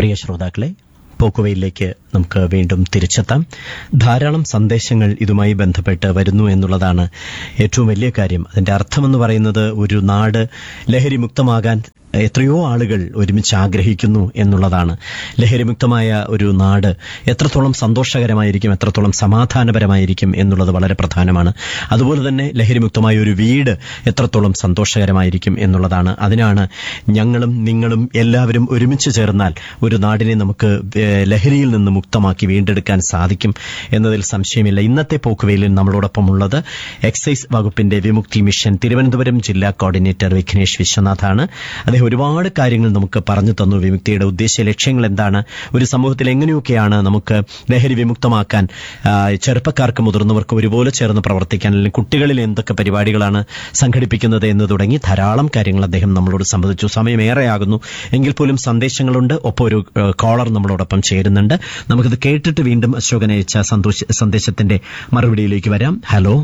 പ്രിയ ശ്രോതാക്കളെ പോക്കുവയിലേക്ക് നമുക്ക് വീണ്ടും തിരിച്ചെത്താം ധാരാളം സന്ദേശങ്ങൾ ഇതുമായി ബന്ധപ്പെട്ട് വരുന്നു എന്നുള്ളതാണ് ഏറ്റവും വലിയ കാര്യം അതിന്റെ അർത്ഥമെന്ന് പറയുന്നത് ഒരു നാട് ലഹരിമുക്തമാകാൻ എത്രയോ ആളുകൾ ഒരുമിച്ച് ആഗ്രഹിക്കുന്നു എന്നുള്ളതാണ് ലഹരിമുക്തമായ ഒരു നാട് എത്രത്തോളം സന്തോഷകരമായിരിക്കും എത്രത്തോളം സമാധാനപരമായിരിക്കും എന്നുള്ളത് വളരെ പ്രധാനമാണ് അതുപോലെ തന്നെ ലഹരിമുക്തമായ ഒരു വീട് എത്രത്തോളം സന്തോഷകരമായിരിക്കും എന്നുള്ളതാണ് അതിനാണ് ഞങ്ങളും നിങ്ങളും എല്ലാവരും ഒരുമിച്ച് ചേർന്നാൽ ഒരു നാടിനെ നമുക്ക് ഏഹ്, ലഹരിയിൽ നിന്ന് മുക്തമാക്കി വീണ്ടെടുക്കാൻ സാധിക്കും എന്നതിൽ സംശയമില്ല ഇന്നത്തെ പോക്കുവെയിലിൽ നമ്മളോടൊപ്പം ഉള്ളത് എക്സൈസ് വകുപ്പിന്റെ വിമുക്തി മിഷൻ തിരുവനന്തപുരം ജില്ലാ കോർഡിനേറ്റർ വിഘ്നേഷ് വിശ്വനാഥാണ് അദ്ദേഹം ഒരുപാട് കാര്യങ്ങൾ നമുക്ക് പറഞ്ഞു തന്നു വിമുക്തിയുടെ ഉദ്ദേശ ലക്ഷ്യങ്ങൾ എന്താണ് ഒരു സമൂഹത്തിൽ എങ്ങനെയൊക്കെയാണ് നമുക്ക് ലഹരി വിമുക്തമാക്കാൻ ആ, ചെറുപ്പക്കാർക്ക് മുതിർന്നവർക്ക് ഒരുപോലെ ചേർന്ന് പ്രവർത്തിക്കാൻ അല്ലെങ്കിൽ കുട്ടികളിൽ എന്തൊക്കെ പരിപാടികളാണ് സംഘടിപ്പിക്കുന്നത് എന്ന് തുടങ്ങി ധാരാളം കാര്യങ്ങൾ അദ്ദേഹം നമ്മളോട് സംബന്ധിച്ചു സമയമേറെയാകുന്നു എങ്കിൽ പോലും സന്ദേശങ്ങളുണ്ട് ഒപ്പം ഒരു ഏ, കോളർ നമ്മളോടൊപ്പം ചേരുന്നുണ്ട് നമുക്കിത് കേട്ടിട്ട് വീണ്ടും അശോകൻ അയച്ച സന്തോഷ സന്ദേശത്തിന്റെ മറുപടിയിലേക്ക് വരാം ഹലോ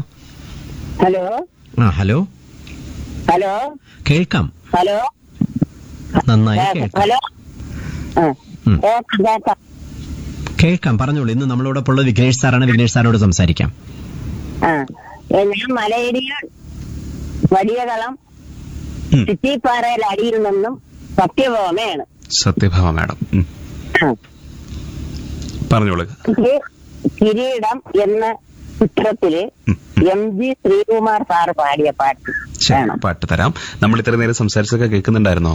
ഹലോ ആ ഹലോ ഹലോ കേൾക്കാം ഹലോ നന്നായി കേൾക്കാം ഹലോ ആ, ഉം. കേക്കാം, കേക്കാം. കേൾക്കാം പറഞ്ഞോളൂ ഇന്ന് നമ്മളോടൊപ്പം ഉള്ളത് വിഘ്നേഷ് സാറാണ് വിഘ്നേഷ് സാറിനോട് സംസാരിക്കാം ആ ഏ, ഞാൻ മലയിടിയിൽ വലിയ കളം ഉം. ചിറ്റിപ്പാറയിൽ അടിയിൽ നിന്നും സത്യഭോമയാണ് സത്യഭാമ മാഡം ഉം. ആ. പറഞ്ഞോളൂ ഇത് കിരീടം എന്ന ചിത്രത്തില് ഉം. എം ജി ശ്രീകുമാർ സാറ് പാടിയ പാട്ട് ശരി വേണം പാട്ട് തരാം നമ്മൾ ഇത്ര നേരം സംസാരിച്ചതൊക്കെ കേൾക്കുന്നുണ്ടായിരുന്നോ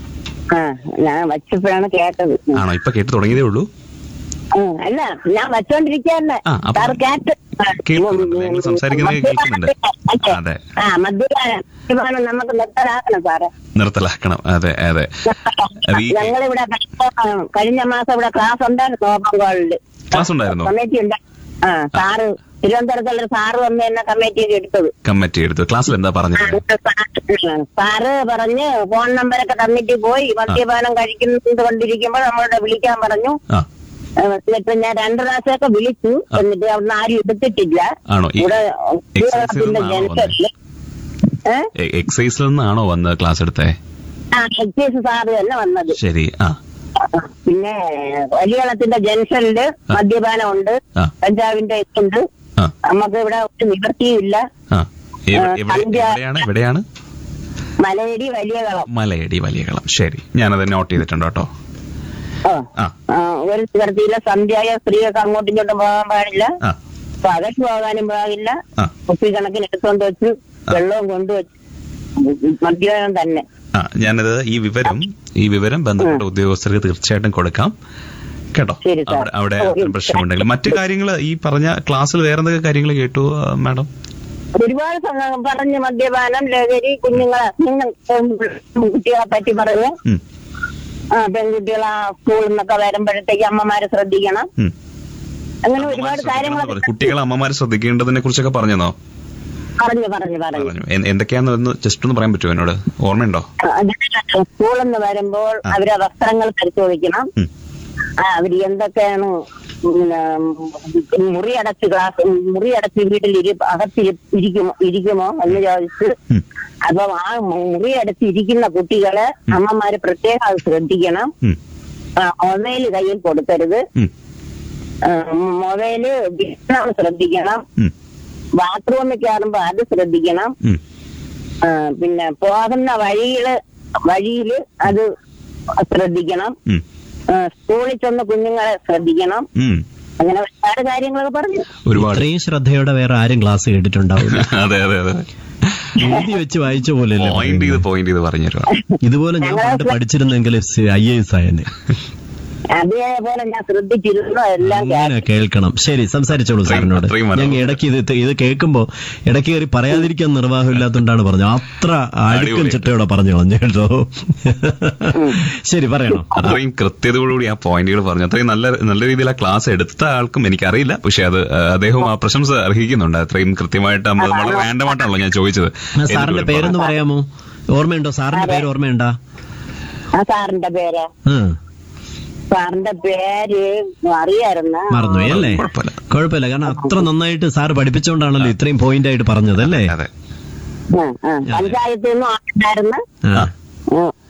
ആ ഞാൻ വച്ചപ്പോഴാണ് കേട്ടത് ഉം. ആണോ ഇപ്പൊ കേട്ട് തുടങ്ങിയതേ ഉള്ളൂ ഉം, അല്ല ഞാൻ വച്ചോണ്ടിരിക്കാന്നെ ആ, അപ്പൊ സാറ് കേട്ട് കേൾക്കുന്നുണ്ട്. നിങ്ങൾ സംസാരിക്കുന്നത് കേൾക്കുന്നുണ്ട്. അതെ. ആ മദ്യപാനം മദ്യപാനം നമുക്ക് നിർത്തലാക്കണം സാറേ നിർത്തലാക്കണം അതെ അതെ അത് ഈ ഞങ്ങളിവിടെ കഴിഞ്ഞ- കഴിഞ്ഞ മാസം ഇവിടെ ക്ലാസ് ഉണ്ടായിരുന്നു ഓപ്പൺ കോളില് ക്ലാസ് ഉണ്ടായിരുന്നോ കമ്മിറ്റി ഉണ്ട് ആ സാറ് തിരുവനന്തപുരത്തുള്ള സാറ് വന്ന് എന്നെ കമ്മിറ്റിയൊക്കെ എടുത്തത് കമ്മിറ്റി എടുത്തു ക്ലാസ്സിൽ എന്താ ആ, പറഞ്ഞത് എന്നിട്ട് സാറ് സാറ് പറഞ്ഞ് ഫോൺ നമ്പരൊക്കെ തന്നിട്ട് പോയി മദ്യപാനം കഴിക്കുന്നത് കൊണ്ടിരിക്കുമ്പോൾ നമ്മളോട് വിളിക്കാൻ പറഞ്ഞു ആ ആ, എന്നിട്ട് ഞാൻ രണ്ടു പ്രാവശ്യമൊക്കെ വിളിച്ചു എന്നിട്ട് അവിടുന്ന് ആരും എടുത്തിട്ടില്ല ആണോ ഈ ഇവിടെ എക്സൈസിൽ കേരളത്തിന്റെ നിന്നാണോ ജനസത്തില് ഏഹ് എ- എക്സൈസിൽ നിന്നാണോ വന്ന് ക്ലാസ് എടുത്തേ ആ എക്സൈസ് സാറ് തന്നെ വന്നത് ശരി ആ പിന്നെ വലിയളത്തിന്റെ ജംഗ്ഷനില് മദ്യപാനം ഉണ്ട് ആ. കഞ്ചാവിന്റെ ഇതുണ്ട് ആ നമുക്ക് ഇവിടെ ഒരു നിവൃത്തിയില്ല ആ എവ- ആ, എവിടെ- സന്ധ്യ- എവിടെയാണ് എവിടെയാണ് മലയടി വലിയ കളം മലയടി വലിയ കളം ശരി ഞാനത് നോട്ട് ചെയ്തിട്ടുണ്ട് കേട്ടോ ആ. ആ ആ, ഒരു നിവൃത്തിയില്ല സന്ധ്യയായ സ്ത്രീകൾക്ക് അങ്ങോട്ടും ഇങ്ങോട്ടും പോകാൻ പാടില്ല ആ പകച്ചു പോകാനും പാടില്ല ആ കുപ്പി കണക്കിന് എടുത്തോണ്ട് വെച്ച് വെള്ളവും കൊണ്ടുവച്ച് മദ്യപാനം തന്നെ ആ ഞാനത് ഈ വിവരം ഈ വിവരം ബന്ധപ്പെട്ട ഉദ്യോഗസ്ഥർക്ക് തീർച്ചയായിട്ടും കൊടുക്കാം കേട്ടോ ശരി, സാർ. അവിടെ അവിടെ ഓ, അത്തരം പ്രശ്നമുണ്ടെങ്കിൽ മറ്റു കാര്യങ്ങൾ ഈ പറഞ്ഞ ക്ലാസ്സിൽ വേറെ എന്തൊക്കെ കാര്യങ്ങൾ കേട്ടു ആ, മാഡം ഒരുപാട് സംഘ- പറഞ്ഞ് മദ്യപാനം ലഹരി കുഞ്ഞുങ്ങളെ കുഞ്ഞു- കുട്ടികളെ പറ്റി പറഞ്ഞ് ഉം, ആ പെൺകുട്ടികൾ ആ സ്കൂളിൽ നിന്നൊക്കെ വരുമ്പോഴത്തേക്ക് അമ്മമാരെ ശ്രദ്ധിക്കണം ഉം. അങ്ങനെ അമ്മമാര് ഒരുപാട് ശ്രദ്ധിക്കണം എന്ന് കാര്യങ്ങൾ പറഞ്ഞു. കുട്ടികളെ അമ്മമാരെ ശ്രദ്ധിക്കേണ്ടതിനെ കുറിച്ചൊക്കെ പറഞ്ഞോ പറഞ്ഞു പറഞ്ഞു പറഞ്ഞു പറഞ്ഞു എ- എന്തൊക്കെയാന്ന് ഒന്ന് ജസ്റ്റ് ഒന്ന് പറയാൻ പറ്റുമോ എന്നോട് ഓർമ്മയുണ്ടോ അതിന് സ്കൂളിൽ നിന്ന് വരുമ്പോൾ അവരെ വസ്ത്രങ്ങൾ പരിശോധിക്കണം ഉം, ആ, അവര് എന്തൊക്കെയാണ് പിന്നെ, ഉം, മുറിയടച്ച് ക്ലാസ് മുറിയടച്ച് വീട്ടിൽ ഇരി അകത്തിരി ഇരിക്കുമോ ഇരിക്കുമോ എന്ന് ചോദിച്ച് ഉം, അപ്പൊ ആ മുറിയടച്ച് ഇരിക്കുന്ന കുട്ടികളെ അമ്മമാര് പ്രത്യേകം അത് ശ്രദ്ധിക്കണം ഉം, ആ, മൊബൈൽ കയ്യിൽ കൊടുക്കരുത് ഉം, ആ, മൊബൈല് വിൽക്കണം ശ്രദ്ധിക്കണം ഉം, ബാത്റൂമിൽ കയറുമ്പോ അത് ശ്രദ്ധിക്കണം ഉം. ആ, പിന്നെ പോകുന്ന വഴിയില് വഴിയില് അത് ശ്രദ്ധിക്കണം ഉം, ആ, സ്കൂളിൽ ചെന്ന് കുഞ്ഞുങ്ങളെ ശ്രദ്ധിക്കണം ഉം. അങ്ങനെ ഒരുപാട് കാര്യങ്ങളൊക്കെ പറഞ്ഞു ഒരുപാട് ഇത്രയും ശ്രദ്ധയോടെ വേറെ ആരും ക്ലാസ് കേട്ടിട്ടുണ്ടാവില്ല അതെ അതെ അതെ എഴുതി വെച്ച് വായിച്ച പോലെയല്ലേ പോയിന്റ് ചെയ്ത് പോയിന്റ് ചെയ്ത് പറഞ്ഞു തരുവാ ഇതുപോലെ ഞാൻ പണ്ട് പഠിച്ചിരുന്നെങ്കിൽ ഐ എ എസ് ആയനെ അതേപോലെ ഞാൻ ശ്രദ്ധിച്ചിരുന്നു എല്ലാം അങ്ങനെ കേൾക്കണം ശരി സംസാരിച്ചോളൂ അത്രയും- സാറിനോട് അത്രയും മനോഹരം. ഞങ്ങൾ ഇടയ്ക്ക് ഇത് ഇത് കേൾക്കുമ്പോ ഇടയ്ക്ക് കയറി പറയാതിരിക്കാൻ നിർവാഹമില്ലാത്തോണ്ടാണ് പറഞ്ഞത് അത്ര അടുക്കും അടിപൊളി. ചിട്ടയോടെ പറഞ്ഞു കളഞ്ഞു കേട്ടോ ശരി പറയണം അത്രയും കൃത്യതയോടുകൂടി ആ പോയിന്റുകൾ പറഞ്ഞു അത്രയും നല്ല നല്ല രീതിയിൽ ആ ക്ലാസ് എടുത്ത ആൾക്കും എനിക്കറിയില്ല പക്ഷെ അത് ആ, അദ്ദേഹം ആ പ്രശംസ അർഹിക്കുന്നുണ്ട് അത്രയും കൃത്യമായിട്ട് നമ്മൾ വളരെ റാൻഡമായിട്ടാണല്ലോ ഞാൻ ചോദിച്ചത് ആ, സാറിന്റെ എനിക്ക് പേരൊന്ന് പറയാമോ ഓർമ്മയുണ്ടോ സാറിന്റെ പേര് ഓർമ്മയുണ്ടാ ആ സാറിന്റെ പേര് ആ സാറിന്റെ പേര് അറിയായിരുന്നു മറന്നുപോയി അല്ലേ കുഴപ്പമില്ല. കുഴപ്പമില്ല കാരണം അത്ര നന്നായിട്ട് സാർ പഠിപ്പിച്ചോണ്ടാണല്ലോ ഇത്രയും പോയിന്റ് ആയിട്ട് പറഞ്ഞത് അല്ലേ അതെ ആ, ആ. പഞ്ചായത്തിൽ നിന്നും ആളുണ്ടായിരുന്നു ആ. ഉം.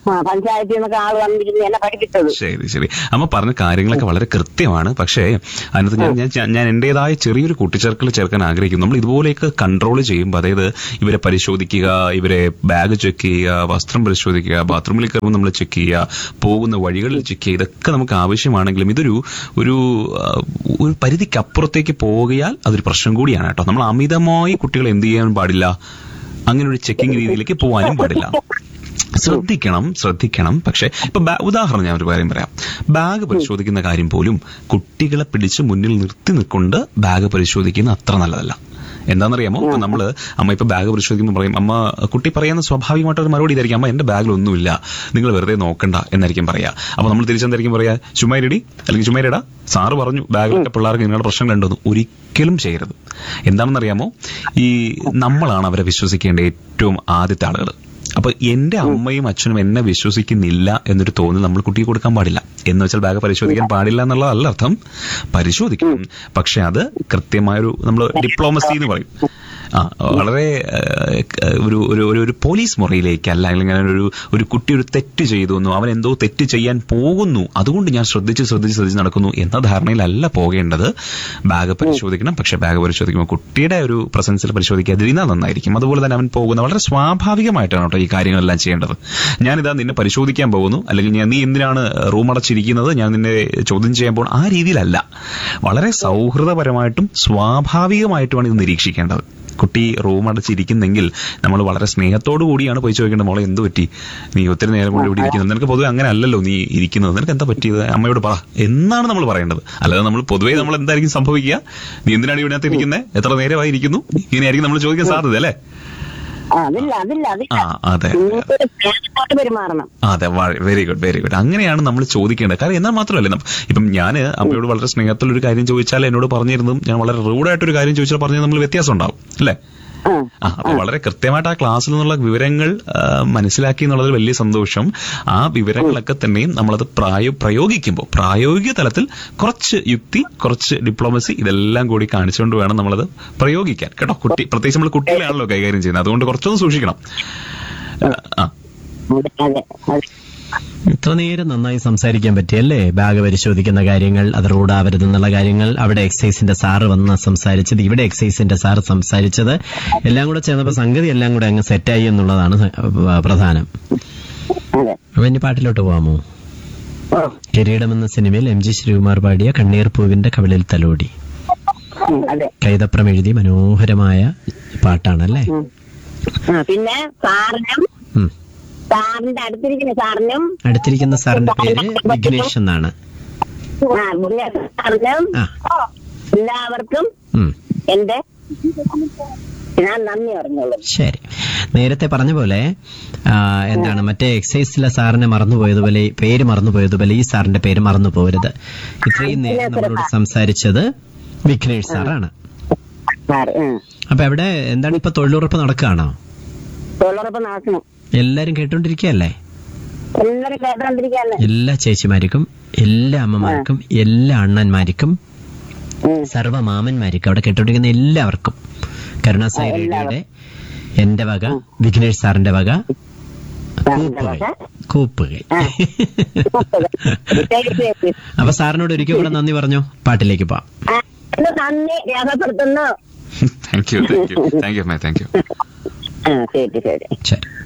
ആ പഞ്ചായത്തിൽ നിന്നൊക്കെ ആള് വന്നിരുന്ന് എന്നെ പഠിപ്പിച്ചത് ശരി ശരി അമ്മ പറഞ്ഞ കാര്യങ്ങളൊക്കെ വളരെ കൃത്യമാണ് പക്ഷേ അതിനകത്ത് ഞാൻ ഞാൻ ഞാൻ എന്റേതായ ചെറിയൊരു കൂട്ടിച്ചേർക്കൽ ചേർക്കാൻ ആഗ്രഹിക്കുന്നു നമ്മൾ ഇതുപോലെയൊക്കെ കൺട്രോൾ ചെയ്യുമ്പോൾ അതായത് ഇവരെ പരിശോധിക്കുക ഇവരെ ബാഗ് ചെക്ക് ചെയ്യുക വസ്ത്രം പരിശോധിക്കുക ബാത്റൂമിൽ കയറുമ്പോൾ നമ്മൾ ചെക്ക് ചെയ്യുക പോകുന്ന വഴികളിൽ ചെക്ക് ചെയ്യുക ഇതൊക്കെ നമുക്ക് ആവശ്യമാണെങ്കിലും ഇതൊരു ഒരു ആ, ഒരു പരിധിക്കപ്പുറത്തേക്ക് പോകിയാൽ അതൊരു പ്രശ്നം കൂടിയാണ് കേട്ടോ നമ്മൾ അമിതമായി കുട്ടികളെ എന്ത് ചെയ്യാൻ പാടില്ല അങ്ങനെ ഒരു ചെക്കിംഗ് രീതിയിലേക്ക് പോകാനും പാടില്ല ശ്രദ്ധിക്കണം ശ്രദ്ധിക്കണം പക്ഷെ ഇപ്പൊ ബാ- ഉദാഹരണം ഞാൻ ഒരു കാര്യം പറയാം ബാഗ് പരിശോധിക്കുന്ന കാര്യം പോലും കുട്ടികളെ പിടിച്ച് മുന്നിൽ നിർത്തി നിൽക്കൊണ്ട് ബാഗ് പരിശോധിക്കുന്ന അത്ര നല്ലതല്ല എന്താണെന്നറിയാമോ ഇപ്പൊ നമ്മള് അമ്മ ഇപ്പൊ ബാഗ് പരിശോധിക്കുമ്പോൾ പറയും അമ്മ കുട്ടി പറയുന്ന സ്വാഭാവികമായിട്ട് ഒരു മറുപടി ഇതായിരിക്കും അമ്മ എന്റെ ബാഗിലൊന്നുമില്ല നിങ്ങൾ വെറുതെ നോക്കണ്ട എന്നായിരിക്കും പറയാ അപ്പൊ നമ്മൾ തിരിച്ചെന്തായിരിക്കും പറയാ ചുമ്മാരിടി അല്ലെങ്കിൽ ചുമ്മാരിടാ സാറ് പറഞ്ഞു ബാഗിലൊക്കെ പിള്ളേർക്ക് നിങ്ങളുടെ പ്രശ്നങ്ങൾ ഉണ്ടെന്ന് ഒരിക്കലും ചെയ്യരുത് എന്താണെന്നറിയാമോ ഈ നമ്മളാണ് അവരെ വിശ്വസിക്കേണ്ട ഏറ്റവും ആദ്യത്തെ ആളുകൾ അപ്പൊ എന്റെ അമ്മയും അച്ഛനും എന്നെ വിശ്വസിക്കുന്നില്ല എന്നൊരു തോന്നൽ നമ്മൾ കുട്ടിക്ക് കൊടുക്കാൻ പാടില്ല എന്ന് വെച്ചാൽ ബാഗ് പരിശോധിക്കാൻ പാടില്ല എന്നുള്ളതല്ല അർത്ഥം പരിശോധിക്കണം പക്ഷെ അത് കൃത്യമായൊരു നമ്മൾ ഡിപ്ലോമസി എന്ന് പറയും ആ വളരെ ഏഹ്, ഒരു ഒരു ഒരു ഒരു പോലീസ് മുറിയിലേക്കല്ല അല്ലെങ്കിൽ അങ്ങനെ ഒരു ഒരു കുട്ടി ഒരു തെറ്റ് ചെയ്തു എന്നു അവൻ എന്തോ തെറ്റ് ചെയ്യാൻ പോകുന്നു അതുകൊണ്ട് ഞാൻ ശ്രദ്ധിച്ച് ശ്രദ്ധിച്ച് ശ്രദ്ധിച്ച് നടക്കുന്നു എന്ന ധാരണയിലല്ല പോകേണ്ടത് ബാഗ് പരിശോധിക്കണം പക്ഷെ ബാഗ് പരിശോധിക്കുമ്പോൾ കുട്ടിയുടെ ഒരു പ്രസൻസിൽ പരിശോധിക്കാതിരുന്നാൽ നന്നായിരിക്കും അതുപോലെ തന്നെ അവൻ പോകുന്ന വളരെ സ്വാഭാവികമായിട്ടാണ് കേട്ടോ ഈ കാര്യങ്ങളെല്ലാം ചെയ്യേണ്ടത് ഞാനിതാ നിന്നെ പരിശോധിക്കാൻ പോകുന്നു അല്ലെങ്കിൽ ഞാൻ നീ എന്തിനാണ് റൂം അടച്ചിരിക്കുന്നത് ഞാൻ നിന്നെ ചോദ്യം ചെയ്യാൻ പോകുന്നു ആ രീതിയിലല്ല വളരെ സൗഹൃദപരമായിട്ടും സ്വാഭാവികമായിട്ടുമാണ് ഇത് നിരീക്ഷിക്കേണ്ടത് കുട്ടി റൂം അടച്ചിരിക്കുന്നെങ്കിൽ നമ്മൾ വളരെ സ്നേഹത്തോടു കൂടിയാണ് പോയി ചോദിക്കേണ്ടത് മോളെ എന്ത് പറ്റി നീ ഒത്തിരി നേരം കൊണ്ട് ഇവിടെ ഇരിക്കുന്നത് നിനക്ക് പൊതുവെ അങ്ങനെ അല്ലല്ലോ നീ ഇരിക്കുന്നത് നിനക്ക് എന്താ പറ്റിയത് അമ്മയോട് പറ എന്നാണ് നമ്മൾ പറയേണ്ടത് അല്ലാതെ നമ്മൾ പൊതുവേ നമ്മൾ എന്തായിരിക്കും സംഭവിക്കുക നീ എന്തിനാണ് ഇവിടെ ഇരിക്കുന്നത് എത്ര നേരമായി ഇരിക്കുന്നു ഇങ്ങനെയായിരിക്കും നമ്മൾ ചോദിക്കാൻ സാധ്യത അല്ലേ ആ, അതില്ല അതില്ല അതില്ല ആ അതെ നിങ്ങൾക്ക് സ്നേഹത്തോട്ട് പെരുമാറണം അതെ വെരി ഗുഡ് വെരി ഗുഡ് അങ്ങനെയാണ് നമ്മൾ ചോദിക്കേണ്ടത് കാരണം എന്നാൽ മാത്രമല്ല നം- ഇപ്പം ഞാൻ അമ്മയോട് വളരെ സ്നേഹത്തിൽ ഒരു കാര്യം ചോദിച്ചാൽ എന്നോട് പറഞ്ഞിരുന്നതും ഞാൻ വളരെ റൂഡായിട്ടൊരു കാര്യം ചോദിച്ചാൽ പറഞ്ഞത് നമ്മൾ വ്യത്യാസം ഉണ്ടാവും അല്ലേ ആ ആ അപ്പൊ വളരെ കൃത്യമായിട്ട് ആ ക്ലാസ്സിൽ നിന്നുള്ള വിവരങ്ങൾ ആ, മനസ്സിലാക്കി എന്നുള്ളതിൽ വലിയ സന്തോഷം ആ വിവരങ്ങളൊക്കെ തന്നെയും നമ്മളത് പ്രായോ പ്രയോഗിക്കുമ്പോൾ പ്രായോഗിക തലത്തിൽ കുറച്ച് യുക്തി കുറച്ച് ഡിപ്ലോമസി ഇതെല്ലാം കൂടി കാണിച്ചുകൊണ്ട് വേണം നമ്മളത് പ്രയോഗിക്കാൻ കേട്ടോ കുട്ടി പ്രത്യേകിച്ച് നമ്മൾ കുട്ടികളെയാണല്ലോ കൈകാര്യം ചെയ്യുന്നത് അതുകൊണ്ട് കുറച്ചൊന്ന് സൂക്ഷിക്കണം ആ അതെ അതെ അതെ ഇത്ര നേരം നന്നായി സംസാരിക്കാൻ പറ്റിയല്ലേ ബാഗ് പരിശോധിക്കുന്ന കാര്യങ്ങൾ അത് റോഡാവരുതെന്നുള്ള കാര്യങ്ങൾ അവിടെ എക്സൈസിന്റെ സാറ് വന്ന് സംസാരിച്ചത് ഇവിടെ എക്സൈസിന്റെ സാറ് സംസാരിച്ചത് എല്ലാം കൂടെ ചേർന്നപ്പോൾ സംഗതി എല്ലാം കൂടെ അങ്ങ് സെറ്റായി എന്നുള്ളതാണ് സ- പ്രധാനം അതെ അപ്പൊ ഇനി പാട്ടിലോട്ട് പോവാമോ ഓ കിരീടം എന്ന സിനിമയിൽ എം ജി ശ്രീകുമാർ പാടിയ കണ്ണീർ പൂവിന്റെ കവിളിൽ തലോടി ഉം, അതെ കൈതപ്രം എഴുതി മനോഹരമായ പാട്ടാണല്ലേ ഉം. ആ പിന്നെ സാറിനും ഉം. സാറിന്റെ അടുത്തിരിക്കുന്ന സാറിനും അടുത്തിരിക്കുന്ന സാറിന്റെ പേര് വിഘ്നേഷ് എന്നാണ് ആ മുന്നേ സാറിനും ആ എല്ലാവർക്കും ഉം. എന്റെ ഞാൻ നന്ദി പറഞ്ഞോളൂ ശരി നേരത്തെ പറഞ്ഞ പോലെ ആ, എന്താണ് മറ്റേ എക്സൈസിലെ സാറിനെ മറന്നുപോയതുപോലെ പേര് മറന്നുപോയതുപോലെ ഈ സാറിന്റെ പേര് മറന്നു പോകരുത് ഇത്രയും നേരം നമ്മളോട് സംസാരിച്ചത് വിഘ്നേഷ് സാറാണ് സാറ് ഉം. അപ്പൊ അവിടെ എന്താണ് ഇപ്പൊ തൊഴിലുറപ്പ് നടക്കുകയാണോ തൊഴിലുറപ്പ് നടക്കണം എല്ലാരും കേട്ടോണ്ടിരിക്കുകയല്ലേ എല്ലാരും കേട്ടോണ്ടിരിക്കാണ് എല്ലാ ചേച്ചിമാർക്കും എല്ലാ അമ്മമാർക്കും എല്ലാ അണ്ണന്മാർക്കും ഉം. സർവ്വ മാമന്മാർക്കും അവിടെ കേട്ടോണ്ടിരിക്കുന്ന എല്ലാവർക്കും കരുണാസായി റേഡിയോയുടെ എന്റെ വക വിഘ്നേഷ് സാറിന്റെ വക സാറിന്റെ കൂപ്പുകൈ വക. കൂപ്പുകൈ ശരി, ശരി. അപ്പൊ സാറിനോട് ഒരിക്കൽ കൂടെ നന്ദി പറഞ്ഞു പാട്ടിലേക്ക് പോവാം ആ, ഇത് നന്ദി രേഖപ്പെടുത്തുന്നു thank you thank you thank you thank you ആ ശരി ശരി ശരി